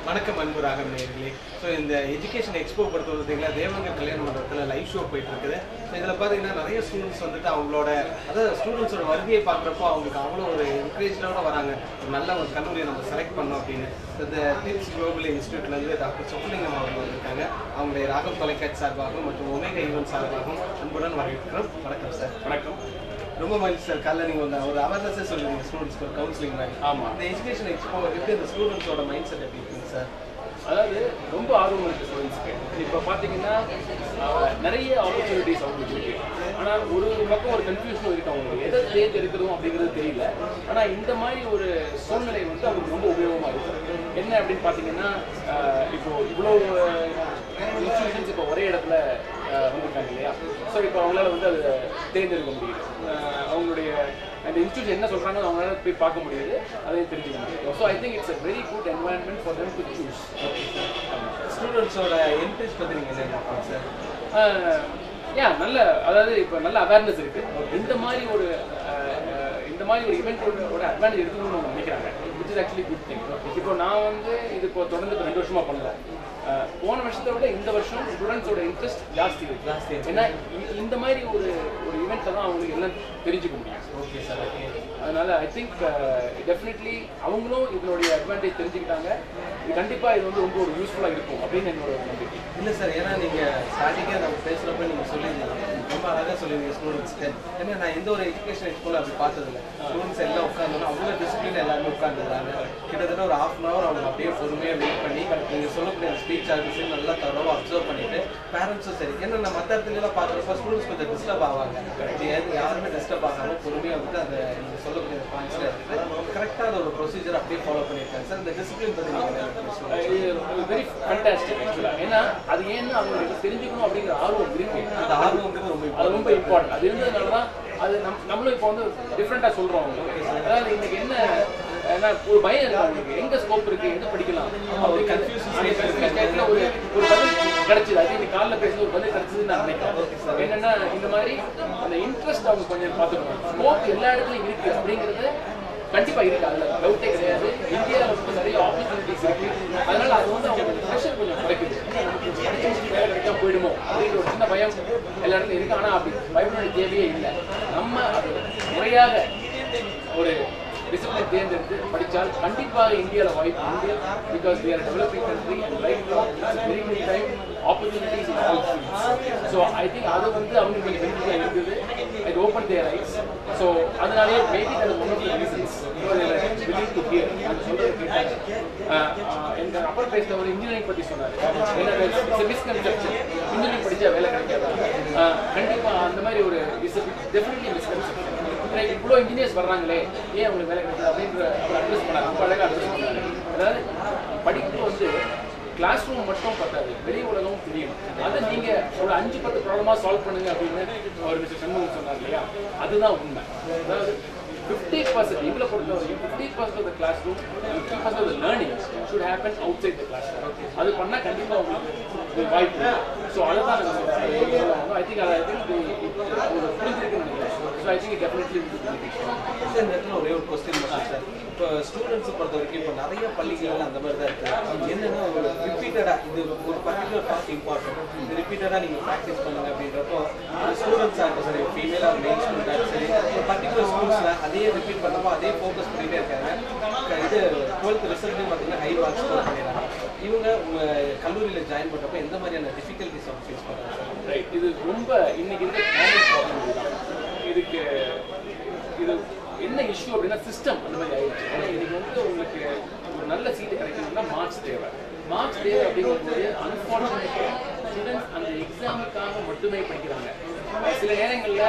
வணக்கம் அன்பு ராகம் நேர்களே ஸோ இந்த எஜுகேஷன் எக்ஸ்போ பொறுத்த பார்த்தீங்கன்னா தேவங்க கல்யாண மண்டபத்தில் லைவ் ஷோ போயிட்டு இருக்குது ஸோ இதில் பார்த்தீங்கன்னா நிறைய ஸ்டூடெண்ட்ஸ் வந்துட்டு அவங்களோட அதாவது ஸ்டூடெண்ட்ஸோட வருகையை பார்க்குறப்போ அவங்களுக்கு அவ்வளோ ஒரு என்கரேஜோட வராங்க ஒரு நல்ல ஒரு கல்லூரியை நம்ம செலக்ட் பண்ணோம் அப்படின்னு So, இந்த டிப்ஸ் குளோபல் இன்ஸ்டியூட்லேருந்து டாக்டர் சொக்கலிங்கம் அவர்கள் வந்திருக்காங்க அவங்களுடைய ராகம் தொலைக்காட்சி சார்பாகவும் மற்றும் ஒமேகா ஈவன் சார்பாகவும் அன்புடன் வரவேற்கிறோம் வணக்கம் சார் வணக்கம் ரொம்ப மகிழ்ச்சி சார் காலைல நீங்கள் வந்து ஒரு அவேர்னஸே சொல்லுவீங்க ஸ்டூடெண்ட்ஸ்க்கு ஒரு கவுன்சிலிங் மாதிரி ஆமா. இந்த எஜுகேஷன் எக்ஸ்போ எப்படி இந்த ஸ்டூடெண்ட்ஸோட மைண்ட் செட் எப்படி இருக்குங்க சார் அதாவது ரொம்ப ஆர்வம் இருக்கு ஸ்டூடெண்ட்ஸ்க்கு இப்போ பார்த்தீங்கன்னா ஆஹ், நிறைய ஆப்பர்ச்சுனிட்டிஸ் அவங்களுக்கு இருக்கு ஆனால் ஒரு பக்கம் ஒரு கன்ஃபியூஷனும் இருக்கு அவங்களுக்கு எதை தேர்ந்தெடுக்கிறோம் அப்படிங்கிறது தெரியல ஆனால் இந்த மாதிரி ஒரு சூழ்நிலை வந்து அவங்களுக்கு ரொம்ப உபயோகமாக இருக்கு என்ன அப்படின்னு பார்த்தீங்கன்னா ஆஹ், இப்போ இவ்வளோ இன்ஸ்டியூஷன்ஸ் இப்போ ஒரே இடத்துல ஆஹ், வந்திருக்காங்க இல்லையா ஸோ இப்போ அவங்களால வந்து அதை தேர்ந்தெடுக்க முடியுது ஆஹ், அவங்களுடைய அந்த இன்ஸ்டியூஷன் என்ன சொல்கிறாங்க அவங்களால போய் பார்க்க முடியுது அதையும் தெரிஞ்சுக்க முடியுது so I think it's a very good environment for them to choose ஸ்டூடெண்ட்ஸோட என்ட்ரெஸ்ட் பற்றி நீங்கள் என்ன நினைக்கிறீங்க சார் யா நல்ல அதாவது இப்போ நல்ல அவேர்னஸ் இருக்கு இந்த மாதிரி ஒரு அஹ், அஹ், இந்த மாதிரி ஒரு இவெண்ட்டோட அட்வான்டேஜ் எடுக்கணும்னு அவங்க நினைக்கிறாங்க which is actually good thing இப்போ நான் வந்து இது இப்போ தொடர்ந்து இப்போ ரெண்டு வருஷமா பண்ணல அஹ், போன வருஷத்தை விட இந்த வருஷம் ஸ்டூடெண்ட்ஸோட இன்ட்ரெஸ்ட் ஜாஸ்தி இருக்கு ஜாஸ்தி இருக்கு. ஏன்னா இ- இந்த மாதிரி ஒரு ஒரு இவெண்ட்டை தான் அவங்களுக்கு எல்லாம் தெரிஞ்சுக்க முடியும் ஓகே சார் ஓகே அதனால ஐ திங்க் டெஃபினெட்லி அவங்களும் இதனுடைய அட்வான்டேஜ் தெரிஞ்சுக்கிட்டாங்க இது கண்டிப்பா இது வந்து ரொம்ப ஒரு யூஸ்ஃபுல்லா இருக்கும் அப்படின்னு என்னோட ஒரு நம்பிக்கை இல்லை சார் ஏன்னா நீங்கள் ஸ்டார்டிங்கே நம்ம பேசுகிறப்ப நீங்கள் சொல்லியிருந்தீங்க ரொம்ப அழகாக சொல்லுவீங்க ஸ்டூடெண்ட்ஸ்க்கு ஏன்னா நான் எந்த ஒரு எஜுகேஷன் ஸ்கூலில் அப்படி பார்த்ததில்ல ஸ்டூடெண்ட்ஸ் எல்லாம் உட்காந்தோன்னா அவ்வளோ டிசிப்ளின் எல்லாருமே உட்காந்துருந்தாங்க கிட்டத்தட்ட ஒரு ஹாஃப் அன் ஹவர் அவங்க அப்படியே பொறுமையாக வெயிட் பண்ணி நீங்கள் சொல்லக்கூடிய ஸ்பீச் ஆர்டிஸ்ட் நல்லா தரவாக அப்சர்வ் பண்ணிட்டு பேரண்ட்ஸும் சரி ஏன்னா நான் மற்ற இடத்துலலாம் பார்க்குறப்ப ஸ்டூடெண்ட்ஸ் கொஞ்சம் டிஸ்டர்ப் ஆவாங்க இது எது- யாருமே டிஸ்டர்ப் ஆகாமல் பொறுமையாக வந்துட்டு அந்த நீங்கள் சொல்லக்கூடிய பாயிண்ட்ஸில் இருக்குது கரெக்டாக அதோட ப்ரொசீஜர் அப்படியே ஃபாலோ பண்ணியிருக்காங்க சார் இந்த டிசிப்ளின் பற்றி நீங்கள் வெரி ஃபண்டாஸ்டிக் ஆக்சுவலாக ஏன்னா அது ஏன்னு அவங்களுக்கு தெரிஞ்சுக்கணும் அப்படிங்கிற ஆர்வம் இருக்கு அந்த ஆர்வங்கிறது ரொம்ப அது ரொம்ப இம்பார்ட்டன்ட் அது இருந்ததுனால தான் அது நம் நம்மளும் இப்போ வந்து டிஃப்ரெண்ட்டாக சொல்கிறோம் அவங்களுக்கு அதாவது இன்னைக்கு என்ன என்ன ஒரு பயம் இருக்கு அவங்களுக்கு எங்க ஸ்கோப் இருக்கு எங்க படிக்கலாம் அப்படி confusion கன்ஃபியூஸ் டைப்ல ஒரு ஒரு பதில் கிடைச்சது அது இன்னைக்கு காலைல பேசுன ஒரு பதில் கிடைச்சதுன்னு நான் நினைக்கிறேன் என்னன்னா இந்த மாதிரி அந்த இன்ட்ரெஸ்ட் அவங்க கொஞ்சம் பார்த்துக்கணும் ஸ்கோப் எல்லா இடத்துலையும் இருக்கு அப்படிங்கிறது கண்டிப்பா இருக்கு அதுல டவுட்டே கிடையாது இந்தியாவில் வந்து நிறைய ஆப்பர்ச்சுனிட்டிஸ் இருக்கு அதனால அது வந்து அவங்க ப்ரெஷர் கொஞ்சம் குறைக்குது நமக்கு படிச்சு முடிச்சு வேலை கிடைக்காம போயிடுமோ அப்படிங்கிற ஒரு சின்ன பயம் எல்லா இடத்துலையும் இருக்கு ஆனா அப்படி பயப்பட வேண்டிய தேவையே இல்லை நம்ம அது முறையாக ஒரு டிசிப்ளின் தேர்ந்தெடுத்து படித்தால் கண்டிப்பாக இந்தியாவில் வாய்ப்பு உண்டு because we are a developing country and right now it's a very good time opportunities in all fields so I think அது வந்து அவங்களுக்கு கொஞ்சம் பெனிஃபிட்டாக இருக்குது it opened their eyes so அதனாலே மேபி அது one of the reasons willing to hear நான் சொல்றது கேட்டாங்க அஹ், அஹ், எனக்கு அப்புறம் பேசின ஒரு இன்ஜினியரிங் பற்றி சொன்னார் என்ன மிஸ்கன்செப்ஷன் இன்ஜினியரிங் படிச்சா வேலை கிடைக்காதா அஹ், கண்டிப்பா அந்த மாதிரி ஒரு இஸ் டெஃபினெட்லி மிஸ்கன்செப்ஷன் இன்னைக்கு இவ்வளோ இன்ஜினியர்ஸ் வர்றாங்களே ஏன் அவங்களுக்கு வேலை கிடைக்குது அப்படின்ற அவர் அட்ரஸ் பண்ணார் ரொம்ப அழகாக அட்ரஸ் பண்ணாரு அதாவது படிப்பு வந்து கிளாஸ் ரூம் மட்டும் பத்தாது வெளி உலகமும் தெரியணும் அதை நீங்க ஒரு அஞ்சு பத்து ப்ராப்ளமா சால்வ் பண்ணுங்க அப்படின்னு அவர் மிஸ்டர் சண்முகம் சொன்னார் இல்லையா அதுதான் உண்மை அதாவது ஃபிஃப்டி பர்சன்ட் எங்களை பொறுத்த வரைக்கும் fifty percent of class room fifty percent of learning should happen outside the class அது பண்ணால் கண்டிப்பாக உங்களுக்கு ஒரு வாய்ப்பு ஸோ அதை தான் நாங்கள் ஐ திங்க் ஐ திங்க் உங்களுக்கு புரிஞ்சிருக்குன்னு நினைக்கிறேன் so I think definitely sir இந்த இடத்துல ஒரே ஒரு கொஸ்டின் மட்டும் சார் இப்போ ஸ்டூடெண்ட்ஸை பொறுத்த வரைக்கும் இப்போ நிறைய பள்ளிகள் அந்த மாதிரி தான் இருக்கு என்னன்னா ஒரு ரிப்பீட்டடாக இது ஒரு பர்டிகுலர் பார்ட் இம்பார்ட்டன்ட் இது ரிப்பீட்டடாக நீங்கள் ப்ராக்டிஸ் பண்ணுங்க அப்படின்றப்போ ஸ்டூடெண்ட்ஸாக இருக்கும் சரி ஃபீமேலாக மெயின் ஸ்டூடெண்ட் சரி ஒரு பர்டிகுலர் ஸ்கூல்ஸில் அதே ரிப்பீட் பண்ணப்போ அதே ஃபோக்கஸ் பண்ணிட்டே இருக்காங்க இது டுவெல்த் ரிசல்ட்லேயும் பார்த்தீங்கன்னா ஹை மார்க்ஸ் ஸ்கோர் பண்ணிடுறாங்க இவங்க உங்கள் கல்லூரியில் ஜாயின் பண்ணுறப்போ எந்த மாதிரியான டிஃபிகல்ட்டிஸ் அவங்க ஃபேஸ் பண்ணுறாங்க சார் ரைட் இது ரொம்ப இன்னைக்கு இருக்க காமன் ப்ராப்ளம் இதுதான் இதுக்கு இது என்ன இஷ்யூ அப்படின்னா சிஸ்டம் அந்த மாதிரி ஆயிடுச்சு ஏன்னா இன்னைக்கு வந்து உங்களுக்கு ஒரு நல்ல சீட்டு கிடைக்கணும்னா மார்க்ஸ் தேவை மார்க்ஸ் தேவை அப்படிங்கும்போது அன்ஃபார்ச்சுனேட்லி ஸ்டூடெண்ட்ஸ் அந்த எக்ஸாமுக்காக மட்டுமே படிக்கிறாங்க அஹ் சில நேரங்களில்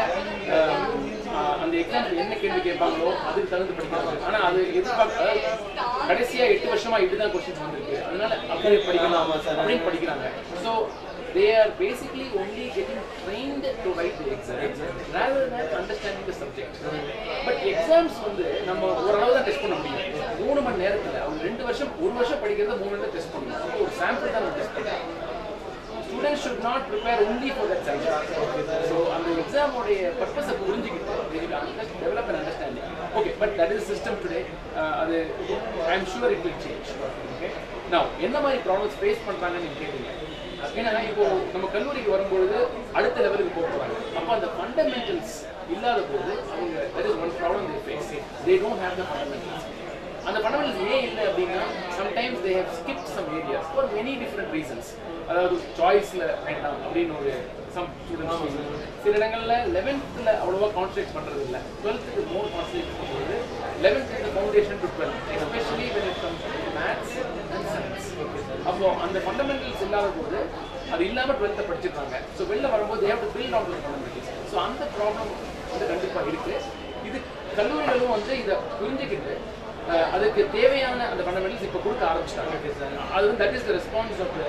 அந்த எக்ஸாம்ல என்ன கேள்வி கேட்பாங்களோ அதுக்கு தகுந்து படிக்கிறாங்க ஆனால் அது எதிர்பார்க்க அதாவது கடைசியா எட்டு வருஷமா இப்படிதான் கொஸ்டின்ஸ் வந்திருக்கு அதனால அப்படியே படிக்கலாம் அப்படின்னு படிக்கிறாங்க so they are basically only getting trained to write the exam rather than understanding the subject. But exams வந்து நம்ம ஓரளவு தான் டெஸ்ட் பண்ண முடியும் மூணு மணி நேரத்துல அவங்க ரெண்டு வருஷம் ஒரு வருஷம் படிக்கிறத மூணு நேரம் டெஸ்ட் பண்ணணும் அப்போ ஒரு சாம்பிள் தான் நம்ம டெஸ்ட் பண்ணணும் students should not prepare only for that subject so அந்த எக்ஸாமோடைய பர்பஸை புரிஞ்சுக்கிட்டு develop and understanding okay but that is system today அது I am sure it will change okay நான் என்ன மாதிரி ப்ராப்ளம்ஸ் ஃபேஸ் பண்றாங்கன்னு நீங்க கேட்டீங்க ஏன்னா இப்போ நம்ம கல்லூரிக்கு வரும்பொழுது அடுத்த லெவலுக்கு போக போறாங்க அப்போ அந்த ஃபண்டமெண்டல்ஸ் இல்லாத போது அவங்க that is one problem they face they don't have the fundamentals அந்த ஃபண்டமெண்டல்ஸ் ஏன் இல்லை அப்படின்னா sometimes they have skip some areas for many different reasons அதாவது சாய்ஸில் வேண்டாம் அப்படின்னு ஒரு சம் ஸ்டூடெண்ட்ஸ் சில இடங்கள்ல லெவன்த்தில் அவ்வளோவா கான்சன்ட்ரேட் பண்ணுறது இல்லை டுவெல்த்துக்கு மோர் கான்சன்ட்ரேட் பண்ணுறது லெவன்த் இந்த foundation to twelfth especially when it comes maths and science அப்போ அந்த ஃபண்டமெண்டல்ஸ் இல்லாத போது அது இல்லாமல் டுவெல்த்தை படிச்சிருக்காங்க ஸோ வெளில வரும்போது they've to build on fundamentals so அந்த ப்ராப்ளம் வந்து கண்டிப்பாக இருக்கு இது கல்லூரிகளும் வந்து இதை புரிஞ்சுக்கிட்டு அஹ், அதுக்கு தேவையான அந்த ஃபண்டமெண்டல்ஸ் இப்போ கொடுக்க ஆரம்பிச்சிட்டாங்க அது வந்து that is the response of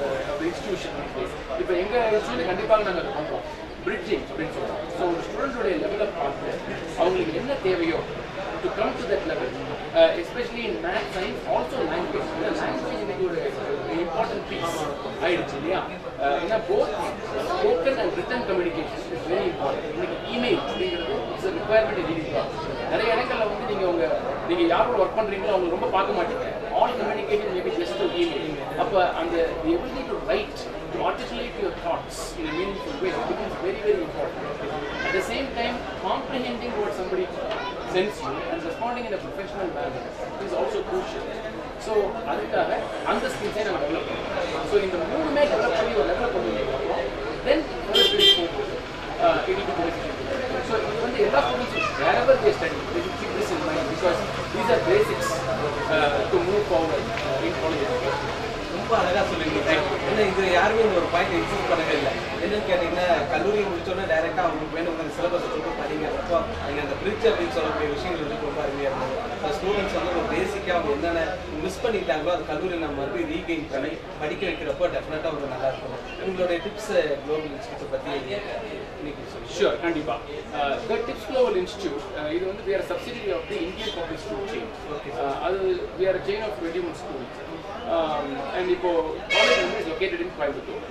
the institution இப்போ எங்கள் இன்ஸ்டியூஷன் கண்டிப்பாக நாங்கள் அதை பண்ணுறோம் பிரிட்ஜிங் அப்படின்னு சொல்கிறோம் ஸோ ஒரு ஸ்டூடெண்ட்டுடைய லெவலை பார்த்து அவங்களுக்கு என்ன தேவையோ to come to that level especially in math science also language language இன்னைக்கு ஒரு இம்பார்ட்டன்ட் பீஸ் ஆயிடுச்சு இல்லையா அஹ், ஏன்னா both spoken and written communication is very important இன்னைக்கு இமெயில் அப்படிங்கிறது இட்ஸ் ரிக்வயர்மெண்ட் லீடிங் நிறைய இடங்கள்ல வந்து நீங்க உங்க நீங்க யாரோட ஒர்க் பண்றீங்களோ அவங்க ரொம்ப பார்க்க மாட்டீங்க all communication maybe just to email அப்ப அந்த ability to write to articulate your thoughts in a meaningful way becomes very very important at the same time comprehending what somebody sends you and responding in a professional manner is also crucial so அதுக்காக அந்த ஸ்கில்ஸை நம்ம develop பண்ணுறோம் so இந்த மூணுமே develop பண்ணி ஒரு level up பண்ணி தென் போகும்போது it will be beneficial. So இது வந்து எல்லா ஸ்டூடெண்ட்ஸும் wherever they study, they should keep this in mind because these are basics uh, to move forward uh, in college education. ரொம்ப அழகா சொல்லிருக்கீங்க ஏன்னா இது யாருமே இந்த ஒரு பாயிண்ட் இன்சிஸ்ட் பண்ணவே இல்லை என்னன்னு கேட்டீங்கன்னா கல்லூரி முடிச்சோன்னே டைரக்டா அவங்களுக்கு வேணும் அந்த சிலபஸ் கொடுத்து படிங்க அப்போ நீங்க அந்த பிரிட்ஜ் அப்படின்னு சொல்லக்கூடிய விஷயங்கள் வந்து ரொம்ப அருமையா இருந்தது அந்த ஸ்டூடெண்ட்ஸ் வந்து ஒரு பேசிக்கா அவங்க என்னென்ன மிஸ் பண்ணிட்டாங்களோ அது கல்லூரியில் நம்ம மறுபடியும் ரீகெயின் பண்ணி படிக்க வைக்கிறப்போ டெஃபினட்டா ஒரு நல்லா இருக்கும் உங்களுடைய டிப்ஸ் குளோபல் இன்ஸ்டியூட் பத்தி இன்னைக்கு சொல்லுங்க Sure, கண்டிப்பா. Uh, the TIPS Global Institute, uh, இது வந்து we are a subsidiary of the Indian Public School chain. Uh, அது we are a chain of 21 schools. Um, and இப்போ college வந்து is located in Coimbatore.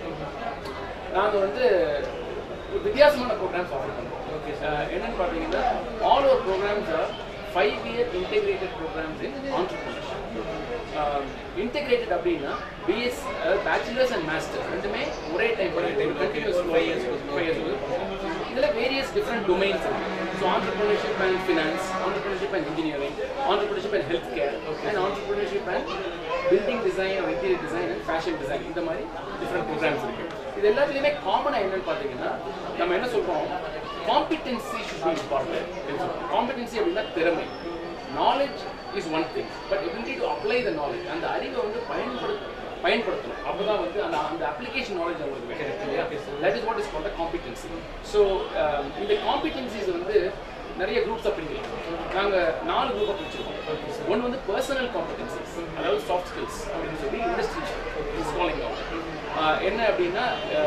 நாங்க வந்து ஒரு வித்தியாசமான ப்ரோக்ராம்ஸ் ஆஃபர் பண்றோம் Uh, என்னன்னு பார்த்தீங்கன்னா all our programs are five year integrated programs in entrepreneurship integrated அப்படின்னா பிஎஸ் பேச்சுலர்ஸ் அண்ட் மாஸ்டர்ஸ் ரெண்டுமே ஒரே time continues five years five years இதில் various different domains so entrepreneurship and finance entrepreneurship and engineering entrepreneurship and health care and entrepreneurship and building design or interior design and fashion design இந்த மாதிரி different programs இருக்கு இது எல்லாத்துலேயுமே காமனாக என்னன்னு பார்த்தீங்கன்னா நம்ம என்ன சொல்கிறோம் competency should be important competency அப்படின்னா திறமை knowledge is one thing but ability to apply the knowledge அந்த அறிவை வந்து பயன்படுத்த பயன்படுத்தணும் அப்பதான் வந்து அந்த அந்த அப்ளிகேஷன் நாலேஜ் அவங்களுக்கு வேணும் இல்லையா that is what is called competency so இந்த காம்பிடென்சிஸ் வந்து நிறைய குரூப்ஸ் பிரிக்கலாம் நாங்கள் நாலு குரூப்பாக பிரிச்சிருக்கோம் ஒன்று வந்து பர்சனல் காம்பிடென்சிஸ் அதாவது சாஃப்ட் ஸ்கில்ஸ் அப்படின்னு சொல்லி இண்டஸ்ட்ரி இன்ஸ்டாலிங் என்ன அப்படின்னா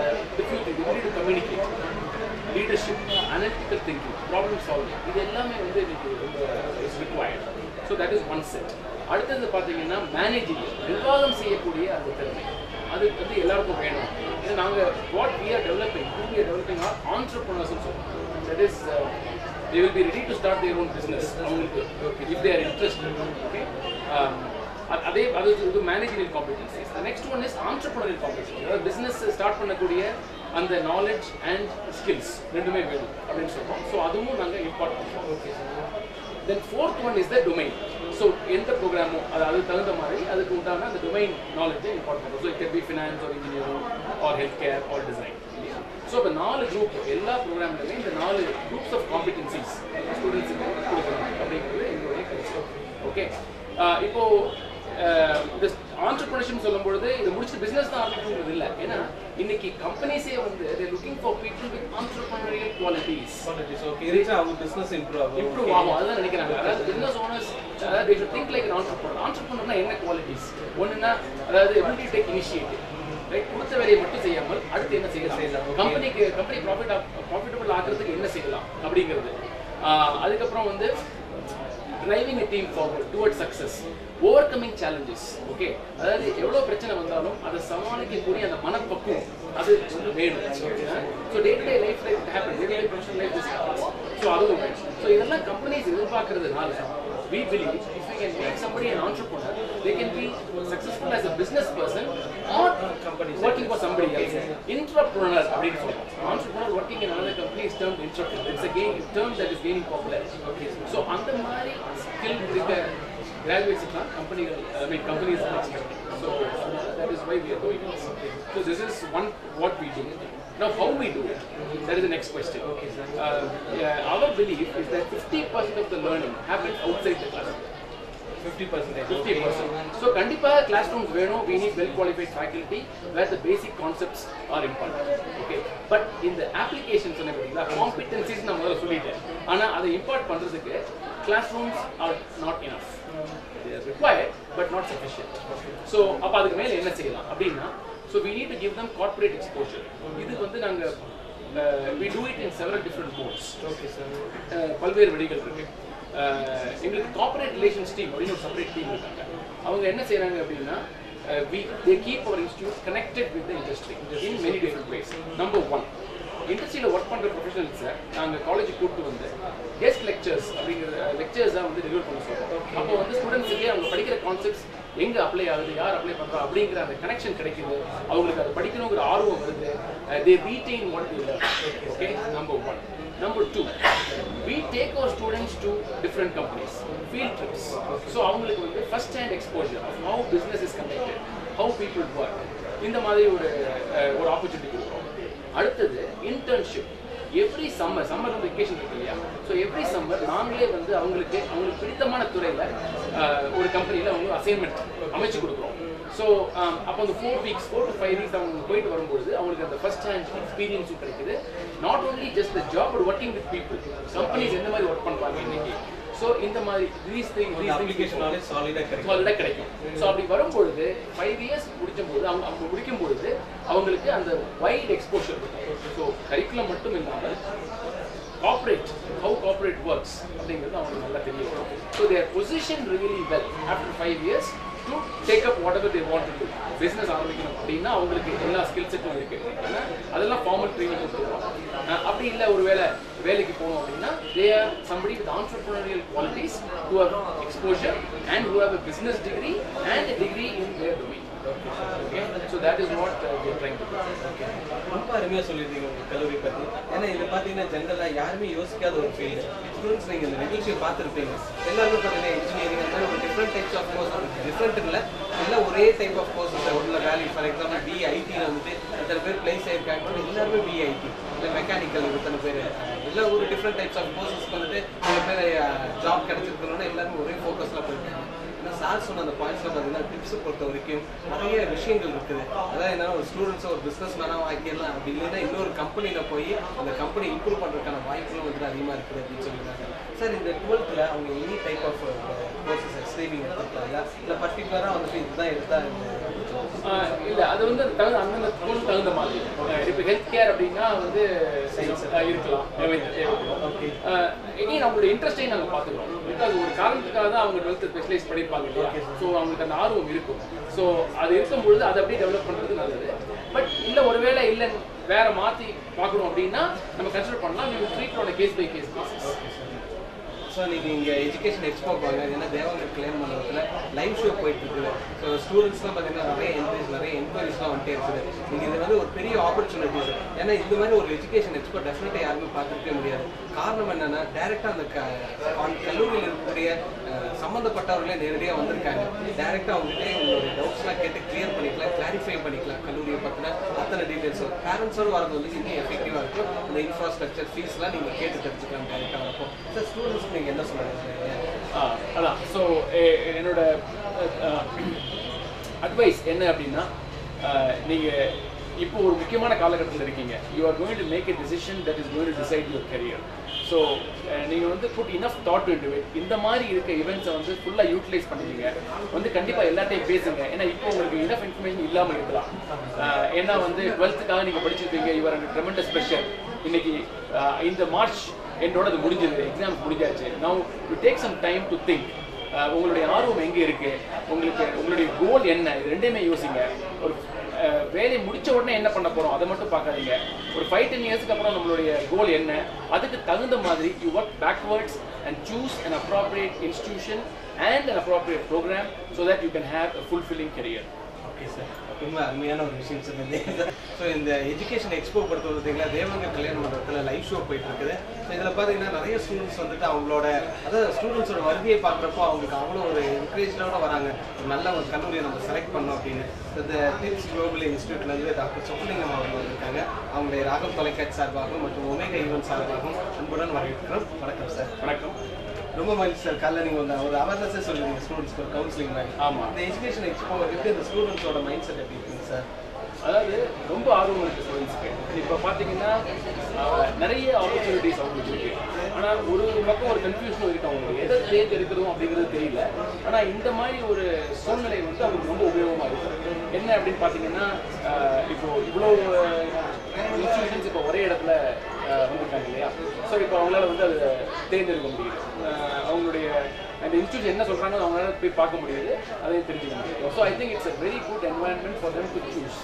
to communicate leadership analytical thinking problem solving இது எல்லாமே வந்து இன்னைக்கு ரொம்ப is required so that is one set அடுத்தது பார்த்தீங்கன்னா மேனேஜிங் நிர்வாகம் செய்யக்கூடிய அந்த திறமை அது வந்து எல்லாருக்கும் வேணும் இது நாங்கள் what we are developing we are developing are ஆண்டர்பிரினர்ஸ்னு சொல்லுவோம் that is they will be ready to start their own business அவங்களுக்கு இஃப் தேர் இன்ட்ரெஸ்ட் ஓகே அதே அது இது மேனேஜரில் காம்படிஷன்ஸ் நெக்ஸ்ட் ஒன் இஸ் ஆண்டர்பிரினரில் காம்படிஷன் அதாவது பிஸ்னஸ் ஸ்டார்ட் பண்ணக்கூடிய அந்த நாலேஜ் அண்ட் ஸ்கில்ஸ் ரெண்டுமே வேணும் அப்படின்னு சொல்றோம் ஸோ அதுவும் நாங்கள் இம்பார்ட் பண்ணுறோம் okay then fourth one is the domain so எந்த ப்ரோக்ராமோ அது அதுக்கு தகுந்த மாதிரி அதுக்கு உண்டான அந்த டொமைன் நாலேஜை இம்பார்ட் பண்ணுறோம் so it be finance or engineering or health care or design so இப்போ நாலு குரூப் எல்லா ப்ரோக்ராம்லையுமே இந்த நாலு குரூப்ஸ் ஆஃப் காம்பிடன்சிஸ் ஸ்டூடெண்ட்ஸுக்கு கொடுக்கணும் அப்படிங்கிறது எங்களுடைய கருத்து ஓகே இப்போ அஹ், இந்த ஆண்டர்பிரினர்ஷிப் சொல்லும்பொழுது இது முடிச்சு பிசினஸ் தான் ஆரம்பிக்கிறது இல்லை ஏன்னா இன்னைக்கு கம்பெனிஸே வந்து they looking for people with entrepreneurial qualities okay இருந்துச்சு அவங்க பிசினஸ் இம்ப்ரூவ் ஆகும் இம்ப்ரூவ் ஆகும் அதுதான் நினைக்கிறாங்க அதாவது பிசினஸ் ஓனர்ஸ் அதாவது they should think like an entrepreneur entrepreneurனா என்ன குவாலிட்டிஸ் ஒண்ணுன்னா அதாவது ability to take initiative right கொடுத்த வேலையை மட்டும் செய்யாமல் அடுத்து என்ன செய்யலாம். செய்யலாம் Okay. கம்பெனிக்கு கம்பெனி ப்ராஃபிட் ப்ராஃபிட்டபிள் ஆகிறதுக்கு என்ன செய்யலாம் அப்படிங்கிறது ஆஹ் அதுக்கப்புறம் வந்து driving a team forward toward success overcoming challenges okay அதாவது எவ்வளோ பிரச்சனை வந்தாலும் அதை சமாளிக்கக்கூடிய அந்த மனப்பக்குவம் அது வந்து வேணும் so day to day life life happen day to day professional life so அதுவும் வேணும் ஸோ இதெல்லாம் கம்பெனிஸ் எதிர்பார்க்கறதுனால we believe if we can make somebody an entrepreneur, they can be successful as a business person or Company working for somebody else. Entrepreneur அப்படின்னு சொல்றோம். Entrepreneur working in another company is termed entrepreneur. It's a gain, term that is gaining popularity. Okay. So அந்த மாதிரி skill இருக்க graduates எல்லாம் companiகள் I mean companies are expecting. So that is why we are doing this. So this is one what we do. Now how we do it? That is the next question. Okay, sir. Uh, yeah, our belief is that 50% of the learning happens outside the classroom. Fifty percentage 50%. So, கண்டிப்பா classrooms வேணும் we need well qualified faculty where the basic concepts are important. Okay. But இந்த applications சொன்ன பார்த்தீங்களா competencies நான் முதல்ல சொல்லிட்டேன் ஆனா அதை impart பண்றதுக்கு classrooms are not enough. They are required but not sufficient. So, அப்ப அதுக்கு மேல என்ன செய்யலாம் அப்படின்னா so we need to give them corporate exposure. இது வந்து நாங்க uh, we do it in several different modes. Okay sir அஹ் பல்வேறு வழிகள் இருக்கு அஹ் எங்களுக்கு கார்ப்பரேட் ரிலேஷன்ஸ் டீம் அப்படின்னு ஒரு செப்பரேட் டீம் இருக்காங்க அவங்க என்ன செய்றாங்க அப்படின்னா we they keep our institute connected with the industry in many different ways number one இண்டஸ்ட்ரியில் ஒர்க் பண்ணுற ப்ரொஃபஷனல்ஸை நாங்கள் காலேஜுக்கு கூப்பிட்டு வந்து கெஸ்ட் லெக்சர்ஸ் அப்படிங்கிற லெக்சர்ஸாக வந்து ரிவ்யூ பண்ண சொல்கிறோம் அப்போ வந்து ஸ்டூடெண்ட்ஸுக்கு அவங்க படிக்கிற கான்செப்ட்ஸ் எங்க அப்ளை ஆகுது யார் அப்ளை பண்றா அப்படிங்கிற அந்த கனெக்ஷன் கிடைக்குது அவங்களுக்கு அதை படிக்கணுங்கிற ஆர்வம் வருது they retain what they learn okay number one number two we take our students to different companies field trips so அவங்களுக்கு வந்து first hand exposure of how business is conducted how people work இந்த மாதிரி ஒரு அஹ், ஒரு opportunity கொடுக்குறோம் அடுத்தது internship every summer summer வந்து vacation இருக்கு இல்லையா ஸோ எவ்ரி சம்மர் நாங்களே வந்து அவங்களுக்கு அவங்களுக்கு பிடித்தமான துறையில் ஒரு கம்பெனியில் அவங்க அசைன்மெண்ட் அமைச்சு கொடுக்குறோம் ஸோ அப்போ அந்த four weeks four to five weeks அவங்க போயிட்டு வரும்பொழுது அவங்களுக்கு அந்த ஃபர்ஸ்ட் ஹேண்ட் எக்ஸ்பீரியன்ஸும் கிடைக்குது not only just the job but working with people companies எந்த மாதிரி ஒர்க் பண்ணுறாங்க இன்னைக்கு ஸோ இந்த மாதிரி these things- these things application knowledge சாலிடாக கிடைக்கும் சாலிடாக கிடைக்கும் ஸோ அப்படி வரும்பொழுது ஃபைவ் இயர்ஸ் முடிக்கும் போது அவங்க அவங்க முடிக்கும் பொழுது அவங்களுக்கு அந்த வைட் எக்ஸ்போஷர் இருக்கும் ஸோ கரிக்குலம் மட்டும் இல்லாமல் கார்ப்பரேட் ஹவு கார்ப்பரேட் ஒர்க்ஸ் அப்படிங்கிறது அவங்களுக்கு நல்லா தெரிய வரும் so their position really well after five years to take up whatever they want to business ஆரம்பிக்கணும் அப்படின்னா அவங்களுக்கு எல்லா ஸ்கில் செட்டும் இருக்கு ஏன்னா அதெல்லாம் ஃபார்மல் ட்ரைனிங் கொடுத்துருவோம் அஹ் அப்படி இல்லை ஒரு வேலை வேலைக்கு போகணும் அப்படின்னா they are somebody with entrepreneurial qualities who have exposure and who have a business degree and a degree in their domain. Okay, so that is what uh, we are trying to do. ரொம்ப அருமையாக சொல்லியிருந்தீங்க உங்கள் கல்லூரி பற்றி ஏன்னா இது பார்த்தீங்கன்னா ஜென்ரலாக யாருமே யோசிக்காத ஒரு ஃபீல்டு ஸ்டூடெண்ட்ஸ் நீங்கள் இந்த நிகழ்ச்சியை பார்த்துருப்பீங்க எல்லாருமே பார்த்தீங்கன்னா இன்ஜினியரிங் அந்த மாதிரி ஒரு டிஃப்ரெண்ட் டைப்ஸ் ஆஃப் கோர்ஸ் இருக்குது டிஃப்ரெண்ட் இல்லை எல்லாம் ஒரே டைப் ஆஃப் கோர்ஸ் உள்ள வேல்யூ ஃபார் எக்ஸாம்பிள் பிஐடியில் வந்துட்டு இத்தனை பேர் பிளேஸ் ஆயிருக்காங்க எல்லாருமே பிஐடி இல்லை மெக்கானிக்கல் இத்தனை பேர் எல்லாம் ஒரு டிஃப்ரெண்ட் டைப்ஸ் ஆஃப் கோர்சஸ்க்கு வந்துட்டு சில பேர் ஜாப் கிடைச்சிருக்கணும்னா எல்லாருமே ஒரே ஃபோக்கஸில் போயிருக்காங்க ஏன்னா சார் சொன்ன அந்த பாயிண்ட்ஸ்ல பார்த்தீங்கன்னா டிப்ஸ் பொறுத்த வரைக்கும் நிறைய விஷயங்கள் இருக்குது அதாவது என்னன்னா ஒரு ஸ்டூடெண்ட்ஸை ஒரு பிஸ்னஸ் மேனாக ஆக்கிடலாம் அப்படி இல்லைன்னா இன்னொரு கம்பெனியில் போய் அந்த கம்பெனி இம்ப்ரூவ் பண்ணுறதுக்கான வாய்ப்புகளும் வந்துட்டு அதிகமாக இருக்குது அப்படின்னு சொல்லியிருக்காங்க சார் இந்த டுவெல்த்தில் அவங்க எனி டைப் ஆஃப் கோர்சஸ் எக்ஸ்ட்ரீமிங் எடுத்துருக்காங்க இல்லை பர்டிகுலராக வந்துட்டு இதுதான் எடுத்தா ஆஹ் இல்ல அது வந்து அந்த தகுந்த அந்தந்த ஸ்கூல் தகுந்த மாதிரி ஆஹ் இப்போ ஹெல்த் கேர் அப்படின்னா வந்து ஆஹ் இருக்கலாம் Okay. இனி நம்மளோட இன்ட்ரெஸ்டையும் நாங்கள் பார்த்துக்கிறோம் பிகாஸ் ஒரு காரணத்துக்காக தான் அவங்க டுவெல்த் ஸ்பெஷலைஸ் படிப்பாங்க இல்லையா ஸோ அவங்களுக்கு அந்த ஆர்வம் இருக்கும் ஸோ அது இருக்கும் பொழுது அதை அப்படியே டெவலப் பண்ணுறது நல்லது பட் இல்லை ஒருவேளை இல்லை வேற மாற்றி பார்க்கணும் அப்படின்னா நம்ம கன்சிடர் பண்ணலாம் we will treat on a case by case basis so நீங்கள் இங்கே எஜுகேஷன் எக்ஸ்போ வாங்க ஏன்னா தேவாங்க கிளைம் பண்ணுறதுல லைவ் ஷோ போயிட்டு இருக்குது ஸோ ஸ்டூடெண்ட்ஸ்லாம் பார்த்தீங்கன்னா நிறைய என்கரேஜ் நிறைய என்கொயரிஸ்லாம் வந்துட்டே இருக்குது நீங்கள் இது வந்து ஒரு பெரிய ஆப்பர்ச்சுனிட்டிஸ் ஏன்னா இந்த மாதிரி ஒரு எஜுகேஷன் எக்ஸ்போ டெஃபினட்டாக யாருமே பார்த்துருக்கவே முடியாது காரணம் என்னன்னா டேரெக்டாக அந்த க அந்த கல்லூரியில் இருக்கக்கூடிய அஹ், சம்மந்தப்பட்டவர்களே நேரடியாக வந்திருக்காங்க டேரெக்டாக அவங்ககிட்ட உங்களுடைய டவுட்ஸ்லாம் கேட்டு கிளியர் பண்ணிக்கலாம் கிளாரிஃபை பண்ணிக்கலாம் கல்லூரியை பற்றின அத்தனை டீட்டெயில்ஸ் பேரண்ட்ஸோடு வரது வந்து இன்னும் எஃபெக்டிவாக இருக்கும் அந்த இன்ஃப்ராஸ்ட்ரக்சர் ஃபீஸ்லாம் நீங்கள் கேட்டு தெரிஞ்சுக்கலாம் டேரெக்டாக வரப்போ சார் ஸ்டூடெண்ட்ஸ்க்கு நீங்கள் என்ன சொல்லுங்கள் ஆ, அதான் ஸோ என்னோட அட்வைஸ் என்ன அப்படின்னா அஹ், நீங்க இப்போ ஒரு முக்கியமான காலகட்டத்தில் இருக்கீங்க you are going to make a decision that is going to decide your career so நீங்கள் வந்து put enough thought into it இந்த மாதிரி இருக்க இவெண்ட்ஸை வந்து ஃபுல்லாக யூட்டிலைஸ் பண்ணுவீங்க வந்து கண்டிப்பாக எல்லாத்தையும் பேசுங்க ஏன்னா இப்போ உங்களுக்கு இனஃப் இன்ஃபர்மேஷன் இல்லாமல் இருக்கலாம் அஹ், ஏன்னா வந்து டுவெல்த்துக்காக நீங்கள் படிச்சிருப்பீங்க யுவர் அண்ட் ட்ரெமெண்டஸ் ஸ்பெஷல் இன்னைக்கு அஹ், இந்த மார்ச் என்னோட அது முடிஞ்சது எக்ஸாம் முடிஞ்சாச்சு now you take some time to think உங்களுடைய ஆர்வம் எங்கே இருக்கு உங்களுக்கு உங்களுடைய கோல் என்ன இது ரெண்டையுமே யோசிங்க ஒரு அஹ், வேலையை முடிச்ச உடனே என்ன பண்ண போறோம் அதை மட்டும் பார்க்காதீங்க ஒரு ஃபைவ் டென் இயர்ஸ்க்கு அப்புறம் நம்மளுடைய கோல் என்ன அதுக்கு தகுந்த மாதிரி you work backwards and choose an appropriate institution and an appropriate program so that you can have a fulfilling career okay sir ரொம்ப அருமையான ஒரு விஷயம் சொன்னீங்க ஸோ இந்த எஜுகேஷன் எக்ஸ்போ பொறுத்த பார்த்தீங்களா தேவங்க கல்யாண மண்டபத்தில் லைவ் ஷோ போயிட்டு இருக்குது ஸோ இதில் பார்த்தீங்கன்னா நிறைய ஸ்டூடெண்ட்ஸ் வந்துட்டு அவங்களோட அதாவது ஸ்டூடெண்ட்ஸோட வருகையை பார்க்குறப்போ அவங்களுக்கு அவ்வளோ ஒரு என்கரேஜோட வராங்க ஒரு நல்ல ஒரு கல்லூரியை நம்ம செலக்ட் பண்ணோம் அப்படின்னு இந்த டிப்ஸ் குளோபல் இன்ஸ்டியூட்லேருந்து டாக்டர் சொக்கலிங்கம் அவர்கள் வந்திருக்காங்க அவங்களுடைய ராகம் தொலைக்காட்சி சார்பாகவும் மற்றும் ஒமேகா ஈவன் சார்பாகவும் அன்புடன் வரவேற்கிறோம் வணக்கம் சார் வணக்கம் ரொம்ப மகிழ்ச்சி சார் காலைல நீங்கள் வந்து ஒரு அவேர்னஸே சொல்லுவீங்க ஸ்டூடெண்ட்ஸ்க்கு ஒரு கவுன்சிலிங் மாதிரி ஆமா. இந்த எஜுகேஷன் எக்ஸ்போ எப்படி அந்த ஸ்டூடெண்ட்ஸோட மைண்ட் செட் எப்படி இருக்குங்க சார் அதாவது ரொம்ப ஆர்வம் இருக்கு ஸ்டூடெண்ட்ஸ்க்கு இப்போ பார்த்தீங்கன்னா ஆஹ், நிறைய ஆப்பர்ச்சுனிட்டிஸ் அவங்களுக்கு இருக்கு ஆனால் ஒரு பக்கம் ஒரு கன்ஃபியூஷனும் இருக்கு அவங்களுக்கு எதை தேர்ந்தெடுக்கிறோம் அப்படிங்கிறது தெரியல ஆனால் இந்த மாதிரி ஒரு சூழ்நிலை வந்து அவங்களுக்கு ரொம்ப உபயோகமாக இருக்கும் என்ன அப்படின்னு பார்த்தீங்கன்னா ஆஹ், இப்போ இவ்வளோ இன்ஸ்டியூஷன்ஸ் இப்போ ஒரே இடத்துல ஆஹ், வந்திருக்காங்க இல்லையா ஸோ இப்போ அவங்களால வந்து அதை தேர்ந்தெடுக்க முடியுது ஆஹ், அவங்களுடைய அந்த இன்ஸ்டியூஷன் என்ன சொல்கிறாங்களோ அவங்களால போய் பார்க்க முடியுது அதையும் தெரிஞ்சுக்க முடியும் so I think it's a very good environment for them to choose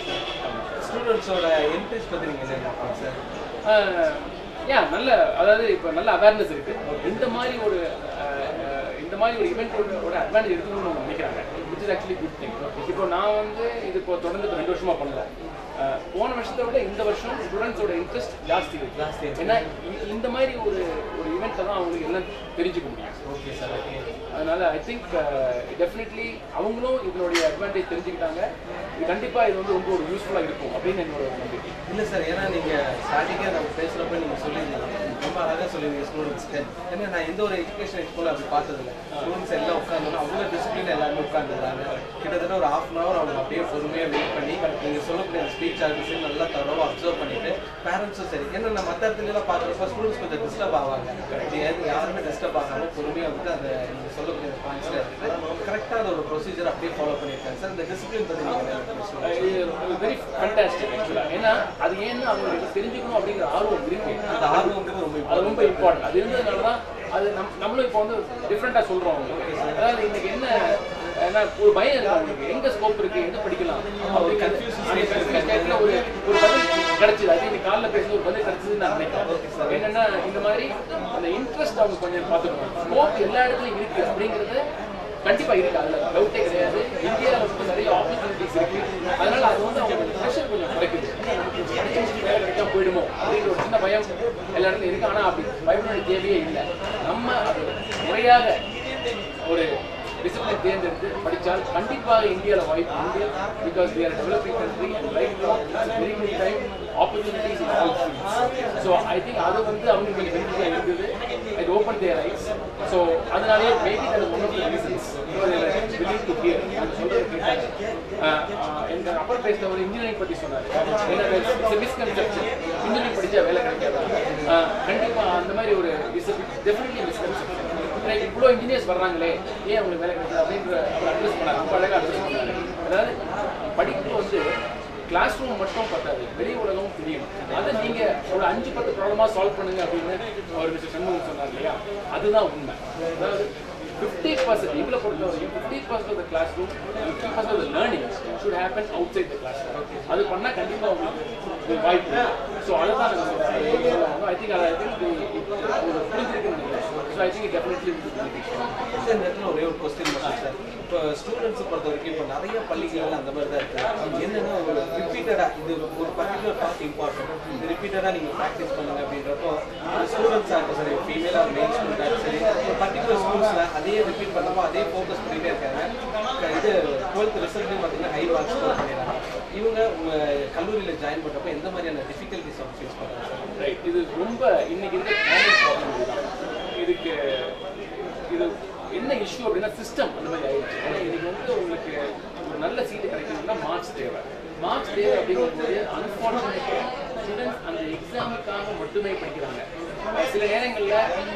ஸ்டூடெண்ட்ஸோட என்ட்ரிஸ் பற்றி நீங்கள் என்ன நினைக்கிறீங்க சார் யா நல்ல அதாவது இப்போ நல்ல அவேர்னஸ் இருக்கு இந்த மாதிரி ஒரு அஹ், அஹ், இந்த மாதிரி ஒரு இவெண்ட்டோட அட்வான்டேஜ் எடுக்கணும்னு அவங்க நினைக்கிறாங்க which is actually good thing இப்போ நான் வந்து இது இப்போ தொடர்ந்து இப்போ ரெண்டு வருஷமா பண்ணல அஹ், போன வருஷத்தை விட இந்த வருஷம் ஸ்டூடெண்ட்ஸோட இன்ட்ரெஸ்ட் ஜாஸ்தி இருக்கு ஜாஸ்தி இருக்கு. ஏன்னா இ- இந்த மாதிரி ஒரு ஒரு இவெண்ட்டை தான் அவங்களுக்கு எல்லாம் தெரிஞ்சுக்க முடியும் ஓகே சார் ஓகே அதனால ஐ திங்க் டெஃபினெட்லி அவங்களும் இதனுடைய அட்வான்டேஜ் தெரிஞ்சுக்கிட்டாங்க இது கண்டிப்பா இது வந்து ரொம்ப ஒரு யூஸ்ஃபுல்லா இருக்கும் அப்படின்னு என்னோட ஒரு நம்பிக்கை இல்லை சார் ஏன்னா நீங்கள் ஸ்டார்டிங்கே நம்ம பேசுகிறப்ப நீங்கள் சொல்லியிருந்தீங்க ரொம்ப அழகாக சொல்லுவீங்க ஸ்டூடெண்ட்ஸ்க்கு ஏன்னா நான் எந்த ஒரு எஜுகேஷன் ஸ்கூலில் அப்படி பார்த்ததில்ல ஸ்டூடெண்ட்ஸ் எல்லாம் உட்காந்தோன்னா அவ்வளோ டிசிப்ளின் எல்லாருமே உட்காந்துருந்தாங்க கிட்டத்தட்ட ஒரு ஹாஃப் அன் ஹவர் அவங்க அப்படியே பொறுமையாக வெயிட் பண்ணி நீங்கள் சொல்லக்கூடிய அந்த ஸ்பீச் ஆர்டிஸையும் நல்லா தரவாக அப்சர்வ் பண்ணிட்டு பேரண்ட்ஸும் சரி ஏன்னா நம்ம மற்ற இடத்துலலாம் பார்க்குறப்ப ஸ்டூடெண்ட்ஸ் கொஞ்சம் டிஸ்டர்ப் ஆவாங்க இது எது- யாருமே டிஸ்டர்ப் ஆகாமல் பொறுமையாக வந்து அந்த நீங்கள் சொல்லக்கூடிய அந்த பாயிண்ட்ஸில் இருக்குது கரெக்டாக அதோட ப்ரொசீஜர் அப்படியே ஃபாலோ பண்ணியிருக்காங்க சார் இந்த டிசிப்ளின் பற்றி நீங்கள் வெரி ஃபண்டாஸ்டிக் ஆக்சுவலாக ஏன்னா அது ஏன்னு அவங்களுக்கு தெரிஞ்சுக்கணும் அப்படிங்கிற ஆர்வம் இருக்கு அந்த ஆர்வங்கிறது ரொம்ப அது ரொம்ப இம்பார்ட்டன்ட் அது இருந்ததுனால தான் அது நம் நம்மளும் இப்போ வந்து டிஃப்ரெண்ட்டாக சொல்கிறோம் அவங்களுக்கு அதாவது இன்னைக்கு என்ன ஏன்னா ஒரு பயம் இருக்கு அவங்களுக்கு எங்க ஸ்கோப் இருக்கு எங்க படிக்கலாம் ஒரு confusion அந்த confusion state ல ஒரு ஒரு பதில் கிடைச்சது அது இன்னைக்கு காலைல பேசுன ஒரு பதில் கிடைச்சதுன்னு நான் நினைக்கிறேன் என்னன்னா இந்த மாதிரி அந்த இன்ட்ரெஸ்ட் அவங்க கொஞ்சம் பார்த்துக்கணும் ஸ்கோப் எல்லா இடத்துலையும் இருக்கு அப்படிங்கிறது கண்டிப்பா இருக்கு அதுல டவுட்டே கிடையாது இந்தியாவில் வந்து நிறைய ஆப்பர்ச்சுனிட்டிஸ் இருக்கு அதனால அது வந்து அவங்க ப்ரெஷர் கொஞ்சம் குறைக்குது வேலை கிடைக்காம போயிடுமோ அப்படிங்கிற ஒரு சின்ன பயம் எல்லா இடத்துலையும் இருக்கு ஆனா அப்படி பயப்பட வேண்டிய தேவையே இல்லை நம்ம அது முறையாக ஒரு டிசிப்ளின் தேர்ந்தெடுத்து படித்தால் கண்டிப்பாக இந்தியாவில் வாய்ப்பு உண்டு because we are a developing country and right now it's a very good time opportunities in all fields so I think அது வந்து அவங்களுக்கு கொஞ்சம் பெனிஃபிட்டாக இருந்தது it opened their eyes so அதனாலேயே maybe that is one of the reasons because they were willing to hear நான் சொல்றது கேட்டாங்க ஆஹ் ஆஹ் எங்க அப்பர் பேசின ஒரு இன்ஜினியரிங் பற்றி சொன்னார் என்ன இட்ஸ் மிஸ்கன்செப்ஷன் இன்ஜினியரிங் படிச்சா வேலை கிடைக்காதா ஆஹ் கண்டிப்பா அந்த மாதிரி ஒரு இட்ஸ் டெஃபினெட்லி மிஸ்கன்செப்ஷன் லைக் இவ்வளோ இன்ஜினியர்ஸ் வர்றாங்களே ஏன் அவங்களுக்கு வேலை கிடைக்குது அப்படின்ற அவர் அட்ரஸ் பண்ணார் ரொம்ப அழகாக அட்ரஸ் பண்ணாரு அதாவது படிப்பு வந்து கிளாஸ் ரூம் மட்டும் பத்தாது வெளி உலகமும் தெரியணும் அதை நீங்க ஒரு அஞ்சு பத்து ப்ராப்ளமா சால்வ் பண்ணுங்க அப்படின்னு அவர் மிஸ்டர் சண்முகம் சொன்னார் இல்லையா அதுதான் உண்மை அதாவது ஃபிஃப்டி பர்சன்ட் எங்களை பொறுத்த வரைக்கும் fifty percent of the class room fifty percent of the learning should happen outside the class அது பண்ணால் கண்டிப்பாக உங்களுக்கு ஒரு வாய்ப்பு ஸோ அதை தான் ஐ திங்க் அதை ஐ திங்க் ஒரு புரிஞ்சிருக்குன்னு நினைக்கிறேன் so I think definitely sir இந்த இடத்துல ஒரே ஒரு கொஸ்டின் மட்டும் சார் இப்போ ஸ்டூடெண்ட்ஸ் பொறுத்த வரைக்கும் இப்போ நிறைய பள்ளிகள் அந்த மாதிரி தான் இருக்கு என்னன்னா ஒரு ரிப்பீட்டடாக இது ஒரு பர்டிகுலர் டாக் இம்பார்ட்டன்ட் இது ரிப்பீட்டடாக நீங்கள் ப்ராக்டிஸ் பண்ணுங்க அப்படின்றப்போ ஸ்டூடெண்ட்ஸாக இருக்கும் சரி ஃபீமேலாக மெயின் ஸ்டூடெண்ட் சரி ஒரு பர்டிகுலர் ஸ்கூல்ஸில் அதே ரிப்பீட் பண்ணப்போ அதே ஃபோக்கஸ் பண்ணிட்டே இருக்காங்க இது டுவெல்த் ரிசல்ட்லையும் பார்த்தீங்கன்னா ஹை மார்க்ஸ் ஸ்கோர் பண்ணிடுறாங்க இவங்க உங்கள் கல்லூரியில் ஜாயின் பண்ணுறப்போ எந்த மாதிரியான டிஃபிகல்ட்டிஸ் அவங்க ஃபேஸ் பண்ணுறாங்க சார் ரைட் இது ரொம்ப இன்னைக்கு இருக்க காமன் ப்ராப்ளம் இதுதான் இதுக்கு இது என்ன இஷ்யூ அப்படின்னா சிஸ்டம் அந்த மாதிரி ஆயிடுச்சு ஏன்னா இன்னைக்கு வந்து உங்களுக்கு ஒரு நல்ல சீட்டு கிடைக்கணும்னா மார்க்ஸ் தேவை மார்க்ஸ் தேவை அப்படிங்கும்போது அன்ஃபார்ச்சுனேட்லி ஸ்டூடெண்ட்ஸ் அந்த எக்ஸாமுக்காக மட்டுமே படிக்கிறாங்க அஹ் சில நேரங்களில்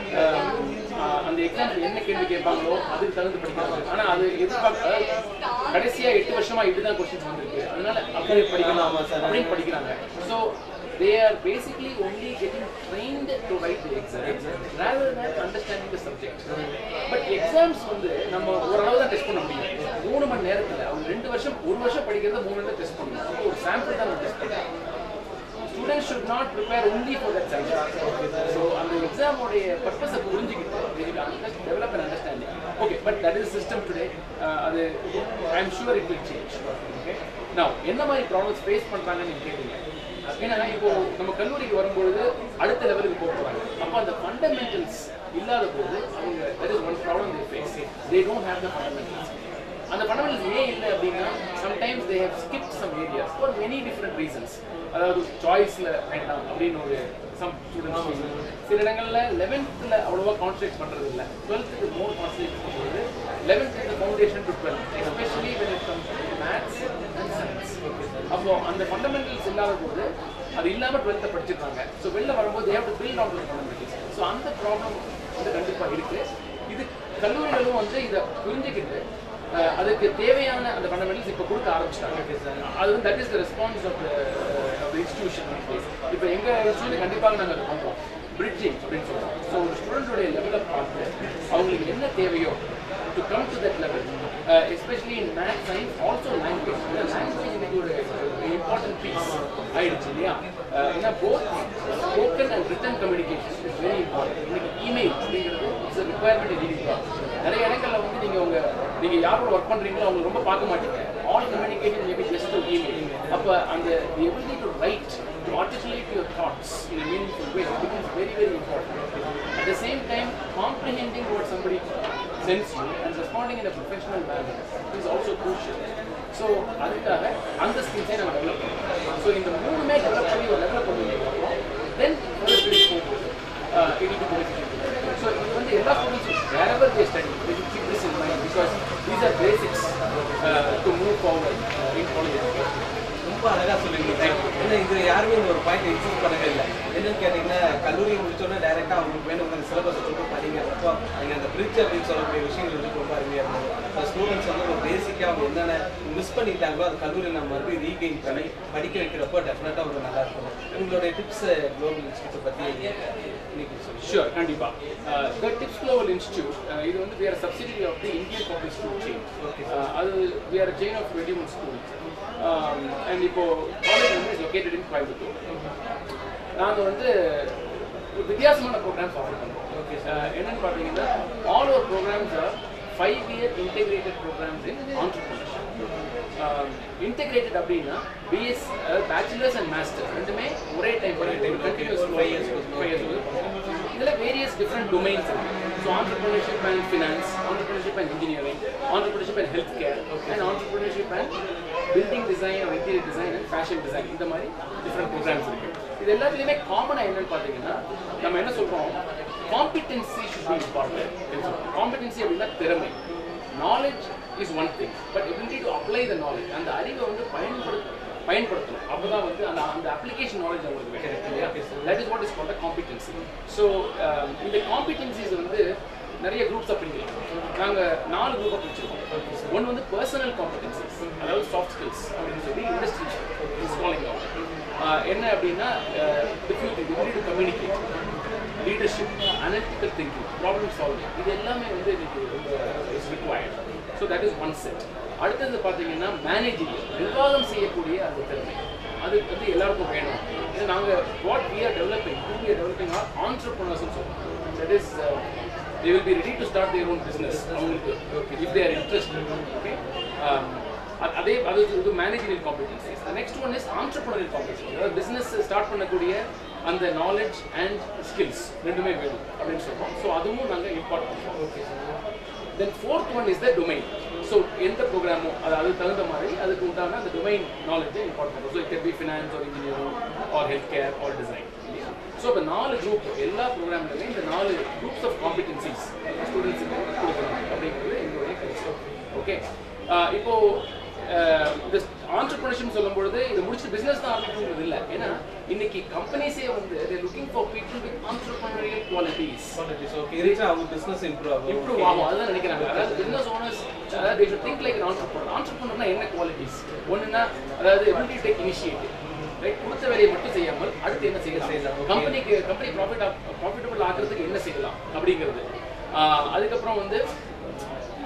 அந்த எக்ஸாம் என்ன கேள்வி கேட்பாங்களோ அதுக்கு தகுந்து படிக்கிறாங்க ஆனால் அது எதிர்பார்க்க அதாவது கடைசியா எட்டு வருஷமா இப்படிதான் கொஸ்டின் வந்திருக்கு அதனால அப்படியே படிக்கலாம் அப்படின்னு படிக்கிறாங்க so they are basically only getting trained to write the exam rather than understanding the subject but exams வந்து நம்ம ஓரளவு தான் டெஸ்ட் பண்ண முடியும் மூணு மணி நேரத்துல அவங்க ரெண்டு வருஷம் ஒரு வருஷம் படிக்கிறத மூணு நேரம் டெஸ்ட் பண்ணணும் அப்போ ஒரு சாம்பிள் தான் நம்ம டெஸ்ட் பண்ணணும் student should not prepare only for that subject so அந்த எக்ஸாமோடைய பர்பஸை புரிஞ்சுக்கிட்டு develop and understanding okay but that is system today அது I am sure it will change okay நான் என்ன மாதிரி ப்ராப்ளம்ஸ் ஃபேஸ் பண்ணுறாங்கன்னு நீங்கள் கேட்டீங்க ஏன்னா இப்போ நம்ம கல்லூரிக்கு வரும்பொழுது அடுத்த லெவலுக்கு போக போகிறாங்க அப்போ அந்த ஃபண்டமெண்டல்ஸ் இல்லாத போது அவங்க that is one problem they face they don't have the fundamentals அந்த ஃபண்டமெண்டல்ஸ் ஏன் இல்லை அப்படின்னா sometimes they have skip some areas for many different reasons அதாவது சாய்ஸில் வேண்டாம் அப்படின்னு ஒரு சம் ஸ்டூடெண்ட்ஸ் சில இடங்கள்ல லெவன்த்தில் அவ்வளோவா கான்சன்ட்ரேட் பண்ணுறது இல்லை டுவெல்த்துக்கு மோர் கான்சன்ட்ரேட் பண்ணுறது லெவன்த் இந்த foundation to twelfth especially when it comes maths and science அப்போ அந்த ஃபண்டமெண்டல்ஸ் இல்லாத போது அது இல்லாமல் டுவெல்த்தை படிச்சிருக்காங்க ஸோ வெளில வரும்போது they've to build on fundamentals so அந்த ப்ராப்ளம் வந்து கண்டிப்பாக இருக்கு இது கல்லூரிகளும் வந்து இதை புரிஞ்சுக்கிட்டு அஹ், அதுக்கு தேவையான அந்த ஃபண்டமெண்டல்ஸ் இப்போ கொடுக்க ஆரம்பிச்சிட்டாங்க அது வந்து that is the response of the institution இப்போ எங்கள் இன்ஸ்டியூஷன் கண்டிப்பாக நாங்கள் அதை பண்ணுறோம் பிரிட்ஜிங் அப்படின்னு சொல்கிறோம் ஸோ ஒரு ஸ்டூடெண்ட்டுடைய லெவலில் பார்த்து அவங்களுக்கு என்ன தேவையோ to come to that level especially in math science also language language இன்னைக்கு ஒரு இம்பார்ட்டன்ட் பீஸ் ஆயிடுச்சு இல்லையா அஹ், ஏன்னா both spoken and written communication is very important இன்னைக்கு இமெயில் அப்படிங்கிறது இட்ஸ் ரிக்குவயர்மெண்ட் லீடிங் நிறைய இடங்கள்ல வந்து நீங்க உங்க நீங்க யாரோட ஒர்க் பண்றீங்களோ அவங்க ரொம்ப பார்க்க மாட்டீங்க all communication maybe just to email அப்ப அந்த the ability to write to articulate your thoughts in a meaningful way becomes very very important at the same time comprehending what somebody sends you and responding in a professional manner is also crucial so அதுக்காக அந்த ஸ்கில்ஸை நம்ம develop பண்ணுறோம் so இந்த மூணுமே develop பண்ணி ஒரு லெவலில் கொண்டு வந்ததுக்கப்புறம் தென் போகும்போது it will be beneficial. So இது வந்து எல்லா ஸ்டூடெண்ட்ஸும் wherever they study, they should keep this in mind because these are basics uh, to move forward uh, in college education. ரொம்ப அழகா சொல்லிருக்கீங்க ஏன்னா இது யாருமே இந்த ஒரு பாயிண்ட் இன்சூஸ் பண்ணவே இல்லை என்னன்னு கேட்டீங்கன்னா கல்லூரி முடிச்சோடனே டைரக்டா அவங்களுக்கு வேணுங்கிற சிலபஸ் கொடுத்து படிங்க அப்போ அங்கே அந்த பிரிட்ஜ் அப்படின்னு சொல்லக்கூடிய விஷயங்கள் வந்து ரொம்ப அருமையாக இருந்தது ஸ்டூடெண்ட்ஸ் வந்து ஒரு பேசிக்காக அவங்க என்னென்ன மிஸ் பண்ணிட்டாங்களோ அது கல்லூரியில் நம்ம மறுபடியும் ரீகெயின் பண்ணி படிக்க வைக்கிறப்போ டெஃபினட்டாக ஒரு நல்லா இருக்கும் உங்களுடைய டிப்ஸ் குளோபல் இன்ஸ்டியூட் பற்றி இன்னைக்கு சொல்லுங்க Sure, கண்டிப்பா. Uh, the TIPS Global Institute, uh, இது வந்து we are a subsidiary of the Indian Public School chain. Uh, அது we are a chain of 21 schools. Um, and இப்போ காலேஜ் வந்து is located in கோயம்புத்தூர். நாங்க வந்து ஒரு வித்தியாசமான ப்ரோக்ராம்ஸ் ஆஃபர் பண்ணுறோம் ஓகே சார் என்னன்னு பார்த்தீங்கன்னா all over programs are five year integrated programs in entrepreneurship integrated அப்படின்னா பிஎஸ் பேச்சுலர்ஸ் அண்ட் மாஸ்டர் ரெண்டுமே ஒரே டைம் ஒரே time continues five years five years இதில் various different domains so entrepreneurship and finance entrepreneurship and engineering entrepreneurship and health care and entrepreneurship and building design or interior design and fashion design இந்த மாதிரி different programs இருக்கு இது எல்லாத்துலேயுமே காமனாக என்னன்னு பார்த்தீங்கன்னா நம்ம என்ன சொல்கிறோம் competency should be important competency அப்படின்னா திறமை knowledge is one thing but ability to apply the knowledge அந்த அறிவை வந்து பயன்படுத்த பயன்படுத்தணும் அப்பதான் வந்து அந்த அந்த அப்ளிகேஷன் நாலேஜ் அவங்களுக்கு வேணும் இல்லையா that is what is called competency so இந்த காம்பிடென்சிஸ் வந்து நிறைய குரூப்ஸ் பிரிக்கலாம் நாங்கள் நாலு குரூப்பாக பிரிச்சிருக்கோம் ஒன்று வந்து பர்சனல் காம்பிடென்சிஸ் அதாவது சாஃப்ட் ஸ்கில்ஸ் அப்படின்னு சொல்லி இண்டஸ்ட்ரி இஸ் காலிங் என்ன அப்படின்னா to communicate leadership analytical thinking problem solving இது எல்லாமே வந்து இன்னைக்கு is required so that is one set அடுத்தது பார்த்தீங்கன்னா மேனேஜிங் நிர்வாகம் செய்யக்கூடிய அந்த திறமை அது வந்து எல்லாருக்கும் வேணும் இது நாங்கள் what we are developing we are developing are ஆண்டர்பிரினர்ஸ்னு சொல்லுவோம் that is they will be ready to start their own business அவங்களுக்கு if they are interested okay um, அ- அதே அது இது managerial competitions next one is entrepreneurial competition அதாவது business start பண்ணக்கூடிய அந்த நாலேஜ் அண்ட் ஸ்கில்ஸ் ரெண்டுமே வேணும் அப்படின்னு சொல்றோம் ஸோ அதுவும் நாங்கள் இம்பார்ட் பண்ணுறோம் okay then fourth one is the domain so எந்த ப்ரோக்ராமோ அது அதுக்கு தகுந்த மாதிரி அதுக்கு உண்டான அந்த டொமைன் நாலேஜை இம்பார்ட் பண்ணுறோம் so it can be finance or engineering or health care or design so இப்போ நாலு குரூப் எல்லா ப்ரோக்ராம்லையுமே இந்த நாலு குரூப்ஸ் ஆஃப் காம்பிடென்சிஸ் ஸ்டூடெண்ட்ஸுக்கு கொடுக்கணும் அப்படிங்கிறது எங்களுடைய கருத்து ஓகே இப்போ அஹ், இந்த ஆண்டர்பிரினர்ஷிப் சொல்லும் பொழுது இதை முடிச்சுட்டு பிசினஸ் தான் ஆரம்பிக்கணுங்கிறது இல்லை ஏன்னா இன்னைக்கு கம்பெனிஸே வந்து they're looking for people with entrepreneurial qualities okay இருந்துச்சு அவங்க பிஸ்னஸ் இம்ப்ரூவ் ஆகும் இம்ப்ரூவ் ஆகும் அதுதான் நினைக்கிறாங்க அதாவது பிசினஸ் ஓனர்ஸ் அதாவது they should think like an entrepreneur entrepreneurனா என்ன குவாலிட்டிஸ் ஒண்ணுன்னா அதாவது ability to take initiative right கொடுத்த வேலையை மட்டும் செய்யாமல் அடுத்து என்ன செய்யலாம், செய்யலாம் okay. கம்பெனிக்கு கம்பெனி ப்ராஃபிட் ப்ராஃபிட்டபிள் ஆகிறதுக்கு என்ன செய்யலாம் அப்படிங்கிறது ஆஹ் அதுக்கப்புறம் வந்து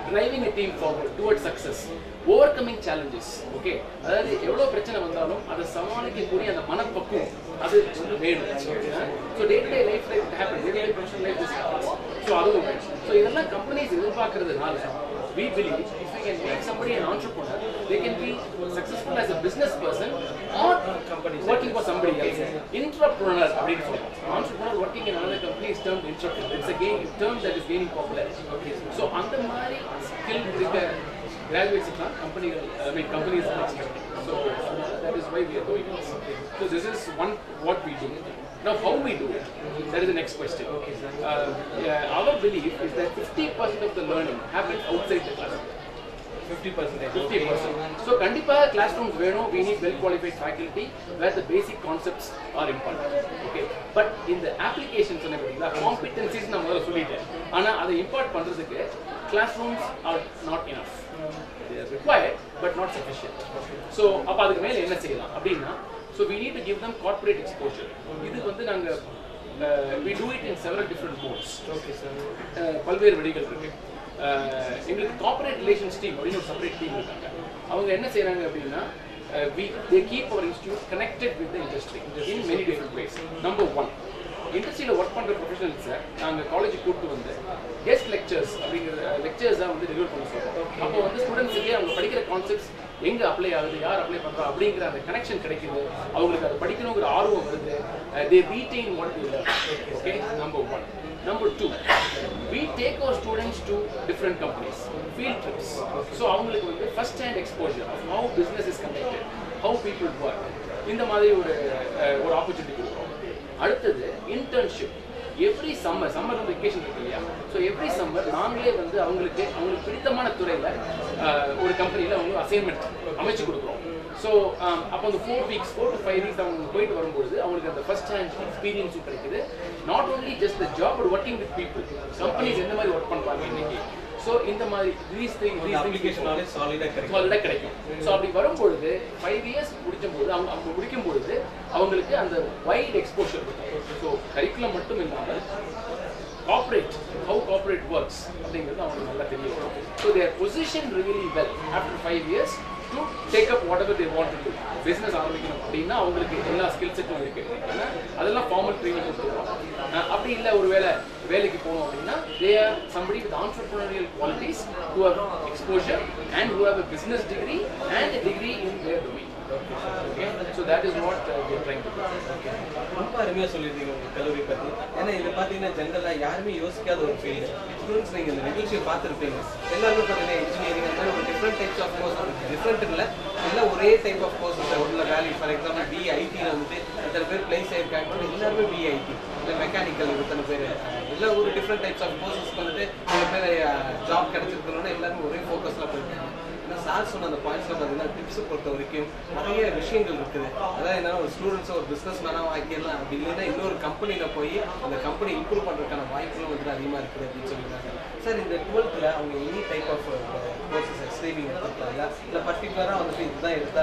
driving a team forward towards success overcoming challenges okay அதாவது எவ்வளவு பிரச்சனை வந்தாலும் அதை சமாளிக்கக்கூடிய அந்த மனப்பக்குவம் அது வந்து வேணும் so day to day life life happen day to day professional life so அதுவும் வேணும் ஸோ இதெல்லாம் கம்பெனிஸ் எதிர்பார்க்கறதுனால we believe if we can make somebody an entrepreneur, they can be successful as a business person or working for somebody else. Intrapreneur, அப்படின்னு சொல்லுவோம். entrepreneur working in another company is termed intrapreneur. It's a gain, term that is gaining popularity. Okay. So அந்த மாதிரி skill இருக்க graduates எல்லாம் companies, I mean companies are expecting. So that is why we are doing this. So this is one what we do. Now, how we do it? That is the next question. Okay, sir. Uh, yeah, our belief is that 50% of the learning happens outside the classroom. Fifty percentage 50%. So, கண்டிப்பா classrooms வேணும். We need well qualified faculty where the basic concepts are important. Okay. But in the applications சொன்ன பார்த்தீங்களா competencies நான் முதல்ல சொல்லிட்டேன். ஆனா அதை impart பண்றதுக்கு classrooms are not enough. They are required but not sufficient. So, அப்ப அதுக்கு மேல என்ன செய்யலாம் அப்படின்னா so we need to give them corporate exposure. இது வந்து நாங்க uh, we do it in several different modes. Okay sir அஹ் பல்வேறு வழிகள் இருக்கு அஹ் எங்களுக்கு கார்ப்பரேட் ரிலேஷன்ஸ் டீம் அப்படின்னு ஒரு செப்பரேட் டீம் இருக்காங்க அவங்க என்ன செய்றாங்க அப்படின்னா we they keep our institute connected with the industry in many different ways number one இண்டஸ்ட்ரியில் ஒர்க் பண்ணுற ப்ரொஃபஷனல்ஸை நாங்கள் காலேஜுக்கு கூப்பிட்டு வந்து கெஸ்ட் லெக்சர்ஸ் அப்படிங்கிற லெக்சர்ஸாக வந்து டெலிவர் பண்ண சொல்கிறோம் அப்போ வந்து ஸ்டூடெண்ட்ஸுக்கு அவங்க படிக்கிற கான்செப்ட்ஸ் எங்கே அப்ளை ஆகுது யார் அப்ளை பண்ணுறா அப்படிங்கிற அந்த கனெக்ஷன் கிடைக்குது அவங்களுக்கு அதை படிக்கணுங்கிற ஆர்வம் வருது they retain what we okay number one Number two, we take our students to different companies, field trips. So அவங்களுக்கு வந்து first hand exposure of how business is conducted, how people work. இந்த மாதிரி ஒரு அஹ், ஒரு ஆப்பர்ச்சுனிட்டி கொடுக்குறோம் அடுத்தது internship every summer summer வந்து vacation இருக்கு இல்லையா ஸோ எவ்ரி சம்மர் நாங்களே வந்து அவங்களுக்கு அவங்களுக்கு பிடித்தமான துறையில் ஒரு கம்பெனியில் அவங்க அசைன்மெண்ட் அமைச்சு கொடுக்குறோம் ஸோ அப்போ அந்த four weeks four to five weeks அவங்க போயிட்டு வரும்பொழுது அவங்களுக்கு அந்த ஃபர்ஸ்ட் ஹேண்ட் எக்ஸ்பீரியன்ஸும் கிடைக்குது not only just the job but working with people companies எந்த மாதிரி ஒர்க் பண்ணுறாங்க இன்னைக்கு ஸோ இந்த மாதிரி these things அந்த these things அப்ளிகேஷனாலே சாலிடாக கிடைக்கும் சாலிடாக கிடைக்கும் ஸோ அப்படி வரும்பொழுது ஃபைவ் இயர்ஸ் முடிக்கும்போது அவங்க அவங்க முடிக்கும் பொழுது அவங்களுக்கு அந்த வைட் எக்ஸ்போஷர் இருக்கும் ஸோ கரிக்குலம் மட்டும் இல்லாமல் கார்ப்பரேட் ஹவு கார்ப்பரேட் ஒர்க்ஸ் அப்படிங்கிறது அவங்களுக்கு நல்லா தெரிய வரும் so their position really well after five years to take up whatever they want to business ஆரம்பிக்கணும் அப்படின்னா அவங்களுக்கு எல்லா ஸ்கில் செட்டும் இருக்கு ஏன்னா அதெல்லாம் ஃபார்மல் ட்ரைனிங் கொடுத்துருவோம் அஹ் அப்படி இல்லை ஒரு வேலை வேலைக்கு போகணும் அப்படின்னா they are somebody with entrepreneurial qualities who have exposure and who have a business degree and a degree in their domain. Okay, so that is what uh, we are trying to do. ரொம்ப அருமையாக சொல்லியிருந்தீங்க உங்கள் கல்லூரி பற்றி ஏன்னா இது பார்த்தீங்கன்னா ஜென்ரலாக யாருமே யோசிக்காத ஒரு ஃபீல்டு ஸ்டூடெண்ட்ஸ் நீங்கள் இந்த நிகழ்ச்சியை பார்த்துருப்பீங்க எல்லாருமே பார்த்தீங்கன்னா இன்ஜினியரிங் அந்த மாதிரி ஒரு different types of course different இல்லை எல்லாம் ஒரே டைப் ஆஃப் கோர்ஸ் உள்ள வேல்யூ ஃபார் எக்ஸாம்பிள் பிஐடியில் வந்துட்டு இத்தனை பேர் பிளேஸ் ஆயிருக்காங்க எல்லாருமே பிஐடி இல்லை மெக்கானிக்கல் இத்தனை பேர் இல்லை ஒரு டிஃப்ரெண்ட் டைப்ஸ் ஆஃப் கோர்சஸ்க்கு வந்துட்டு சில பேர் ஜாப் கிடைச்சிருக்கணும்னா எல்லாருமே ஒரே ஃபோக்கஸில் போயிருக்காங்க ஏன்னா சார் சொன்ன அந்த பாயிண்ட்ஸ்ல பார்த்தீங்கன்னா டிப்ஸ் பொறுத்த வரைக்கும் நிறைய விஷயங்கள் இருக்குது அதாவது என்னன்னா ஒரு ஸ்டூடெண்ட்ஸை ஒரு பிஸ்னஸ் மேனாக ஆக்கிடலாம் அப்படி இல்லைன்னா இன்னொரு கம்பெனியில் போய் அந்த கம்பெனி இம்ப்ரூவ் பண்ணுறதுக்கான வாய்ப்புகளும் வந்து அதிகமாக இருக்குது அப்படின்னு சொல்லியிருக்காங்க சார் இந்த டுவெல்த்தில் அவங்க எனி டைப் ஆஃப் கோர்சஸ் எக்ஸ்ட்ரீமிங் எடுத்துருக்காங்க இல்லை பர்டிகுலராக வந்துட்டு இதுதான் எடுத்தா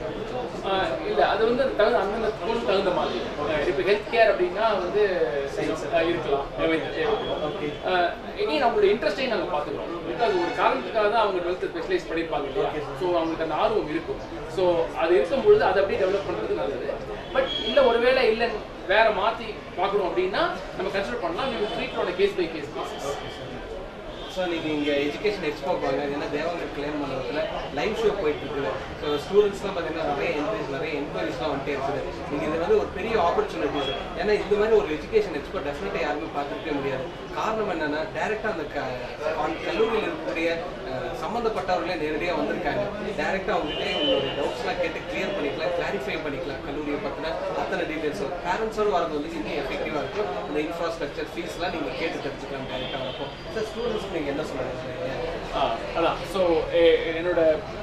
ஆஹ் இல்ல அது வந்து அது தகுந்த அந்தந்த ஸ்கூலுக்கு தகுந்த மாதிரி இப்போ ஹெல்த் கேர் அப்படின்னா வந்து ஆஹ் இருக்கலாம் Okay. இனி நம்மளோட இன்ட்ரெஸ்டையும் நாங்கள் பார்த்துக்கிறோம் பிகாஸ் ஒரு காரணத்துக்காக தான் அவங்க டுவெல்த் ஸ்பெஷலைஸ் பண்ணியிருப்பாங்க இல்லையா ஸோ அவங்களுக்கு அந்த ஆர்வம் இருக்கும் ஸோ அது இருக்கும் பொழுது அதை அப்படியே டெவலப் பண்ணுறது நல்லது பட் இல்லை ஒருவேளை இல்லை வேற மாற்றி பார்க்கணும் அப்படின்னா நம்ம கன்சிடர் பண்ணலாம் we will treat on a case by case basis so நீங்கள் இங்கே எஜுகேஷன் எக்ஸ்போ வாங்க ஏன்னா தேவாங்க கிளைம் பண்ணுறதுல லைவ் ஷோ போயிட்டு இருக்குது ஸோ ஸ்டூடெண்ட்ஸ்லாம் பார்த்தீங்கன்னா நிறைய என்கரேஜ் நிறைய என்கொயரிஸ்லாம் வந்துட்டே இருக்குது நீங்கள் இது வந்து ஒரு பெரிய ஆப்பர்ச்சுனிட்டிஸ் ஏன்னா இந்த மாதிரி ஒரு எஜுகேஷன் எக்ஸ்போ டெஃபினட்டாக யாருமே பார்த்துருக்கவே முடியாது காரணம் என்னன்னா டேரெக்டாக அந்த க அந்த கல்லூரியில் இருக்கக்கூடிய அஹ், சம்மந்தப்பட்டவர்களே நேரடியாக வந்திருக்காங்க டேரெக்டாக அவங்ககிட்ட உங்களுடைய டவுட்ஸ்லாம் கேட்டு கிளியர் பண்ணிக்கலாம் கிளாரிஃபை பண்ணிக்கலாம் கல்லூரியை பற்றின அத்தனை டீட்டெயில்ஸ் பேரண்ட்ஸோடு வரது வந்து இன்னும் எஃபெக்டிவாக இருக்கும் அந்த இன்ஃப்ராஸ்ட்ரக்சர் ஃபீஸ்லாம் நீங்கள் கேட்டு தெரிஞ்சுக்கலாம் டேரெக்டாக வரப்போ சார் ஸ்டூடெண்ட்ஸ்க்கு நீங்கள் என்ன சொல்லுங்கள் ஆ, அதான் ஸோ என்னோட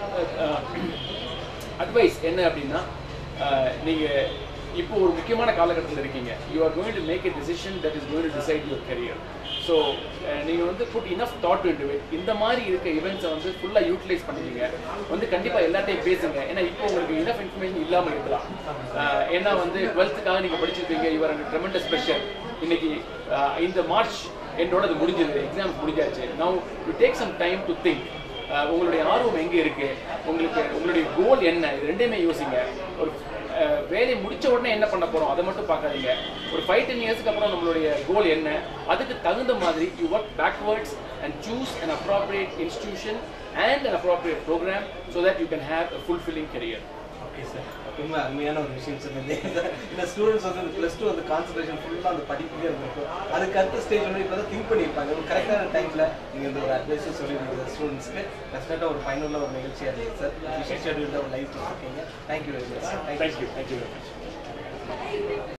அட்வைஸ் என்ன அப்படின்னா அஹ், நீங்க இப்போ ஒரு முக்கியமான காலகட்டத்தில் இருக்கீங்க you are going to make a decision that is going to decide your career so நீங்கள் வந்து put enough thought into it இந்த மாதிரி இருக்க இவெண்ட்ஸை வந்து ஃபுல்லாக யூட்டிலைஸ் பண்ணிக்கங்க வந்து கண்டிப்பாக எல்லாத்தையும் பேசுங்க ஏன்னா இப்போ உங்களுக்கு இனஃப் இன்ஃபர்மேஷன் இல்லாமல் இருக்கலாம் அஹ், ஏன்னா வந்து டுவெல்த்துக்காக நீங்கள் படிச்சிருப்பீங்க யுவர் அண்ட் ட்ரெமெண்டஸ் ப்ரெஷர் இன்னைக்கு அஹ், இந்த மார்ச் என்னோட அது முடிஞ்சது எக்ஸாம்ஸ் முடிஞ்சாச்சு now you take some time to think உங்களுடைய ஆர்வம் எங்கே இருக்கு உங்களுக்கு உங்களுடைய கோல் என்ன இது ரெண்டையுமே யோசிங்க ஒரு அஹ், வேலையை முடிச்ச உடனே என்ன பண்ண போறோம் அதை மட்டும் பார்க்காதீங்க ஒரு ஃபைவ் டென் இயர்ஸ்க்கு அப்புறம் நம்மளுடைய கோல் என்ன அதுக்கு தகுந்த மாதிரி you work backwards and choose an appropriate institution and an appropriate programme so that you can have a fulfilling career okay sir ரொம்ப அருமையான ஒரு விஷயம் சொன்னீங்க இந்த ஸ்டூடெண்ட்ஸ் வந்து இந்த ப்ளஸ் டூ வந்து கான்சன்ட்ரேஷன் ஃபுல்லாக அந்த படிப்புலேயே இருந்திருக்கும் அதுக்கு அடுத்த ஸ்டேஜ் வந்து இப்போ தான் திங்க் பண்ணியிருப்பாங்க ஒரு கரெக்டான டைமில் நீங்கள் இந்த ஒரு அட்வைஸும் சொல்லியிருந்தீங்க ஸ்டூடெண்ட்ஸ்க்கு டெஃபினட்டாக ஒரு பயனுள்ள ஒரு நிகழ்ச்சியாக இருந்தது சார் விஷயம் ஷெட்யூல்டாக ஒரு லைஃப் இருக்கீங்க thank you very much thank you thank you very much